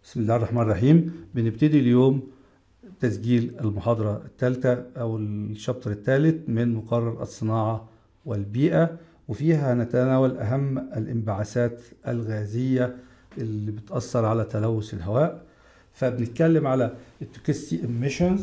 بسم الله الرحمن الرحيم بنبتدي اليوم تسجيل المحاضرة الثالثة أو الشابتر الثالث من مقرر الصناعة والبيئة وفيها هنتناول أهم الانبعاثات الغازية اللي بتأثر على تلوث الهواء فبنتكلم على التوكستي emissions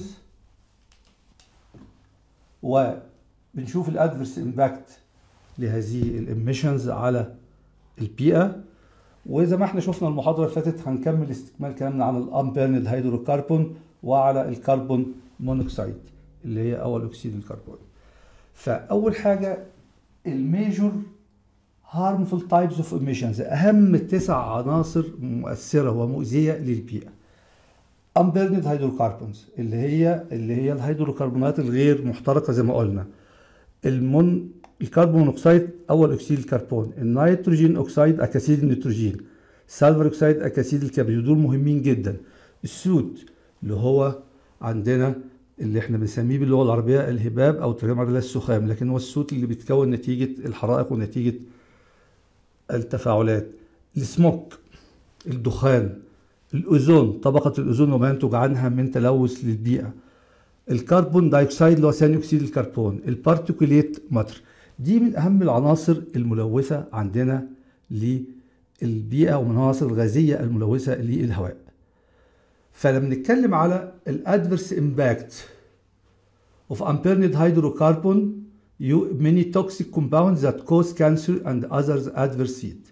وبنشوف الادفرس امباكت لهذه الاميشنز على البيئة وزي ما احنا شفنا المحاضرة اللي فاتت هنكمل استكمال كلامنا عن الامبيرند هيدروكربون وعلى الكربون مونوكسيد اللي هي اول اكسيد الكربون فاول حاجة الميجور harmful types of emissions اهم تسع عناصر مؤثرة ومؤذية للبيئة unburned hydrocarbons اللي هي اللي هي الهيدروكربونات الغير محترقة زي ما قلنا المون الكربون مونوكسيد اول اكسيد الكربون النيتروجين اوكسيد اكاسيد النيتروجين سلفر اوكسيد اكاسيد الكبريت دول مهمين جدا السوت اللي هو عندنا اللي احنا بنسميه باللغه العربيه الهباب او ترجمه على السخام لكن هو السوت اللي بيتكون نتيجه الحرائق ونتيجه التفاعلات السموك الدخان الاوزون طبقه الاوزون وما ينتج عنها من تلوث للبيئه الكربون دايوكسيد اللي هو ثاني اكسيد الكربون البارتيكوليت ماتر دي من اهم العناصر الملوثه عندنا للبيئه ومن العناصر الغازيه الملوثه للهواء فلما نتكلم على الادفرس امباكت of unburned hydrocarbon you many toxic compounds that cause cancer and others adverse heat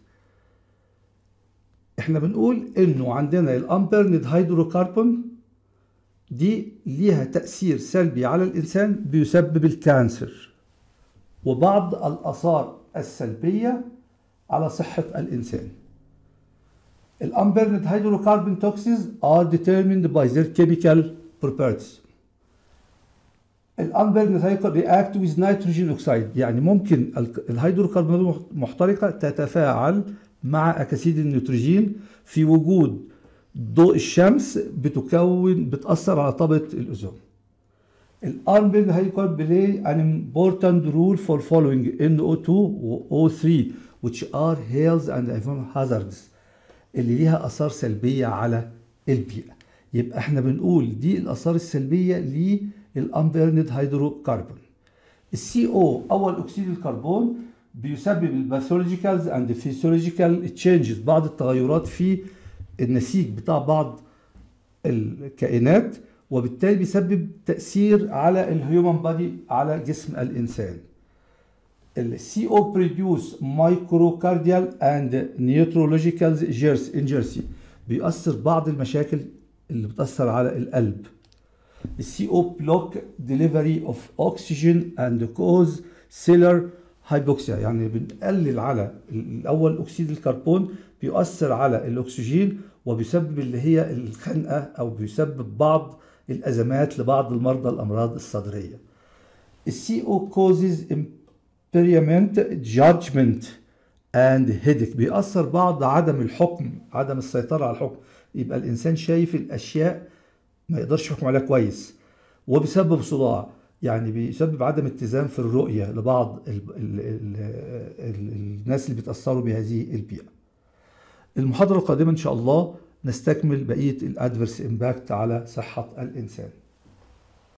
احنا بنقول انه عندنا الامبيرند هيدروكربون دي ليها تأثير سلبي على الإنسان بيسبب الكانسر وبعض الآثار السلبية على صحة الإنسان الأمبرند هيدروكربون توكسيز are determined by their chemical properties الأمبرند هيدروكربون react with nitrogen oxide يعني ممكن الهيدروكربونات المحترقة تتفاعل مع أكاسيد النيتروجين في وجود ضوء الشمس بتكون بتأثر على طبقة الأوزون. الأنبرد هيكون بلاي an important role for following NO2 و O3 which are health and hazards اللي ليها آثار سلبية على البيئة. يبقى احنا بنقول دي الآثار السلبية للأنبرند هيدروكربون. السي او أول أكسيد الكربون بيسبب الباثولوجيكالز اند فيسيولوجيكال تشينجز بعض التغيرات في النسيج بتاع بعض الكائنات وبالتالي بيسبب تأثير على الهيومن بادي على جسم الإنسان. ال CO produce microcardial and neurological injury بيؤثر بعض المشاكل اللي بتأثر على القلب. ال CO block delivery of oxygen and cause cellular hypoxia يعني بنقلل على الأول أكسيد الكربون بيؤثر على الأكسجين وبيسبب اللي هي الخنقة أو بيسبب بعض الأزمات لبعض المرضى الأمراض الصدرية. السي او causes impairment judgment and headache بيأثر بعض عدم الحكم عدم السيطرة على الحكم يبقى الإنسان شايف الأشياء ما يقدرش يحكم عليها كويس وبيسبب صداع يعني بيسبب عدم اتزان في الرؤية لبعض ال ال ال ال الناس اللي بيتأثروا بهذه البيئة. المحاضرة القادمة إن شاء الله نستكمل بقية الأدفرس إمباكت على صحة الإنسان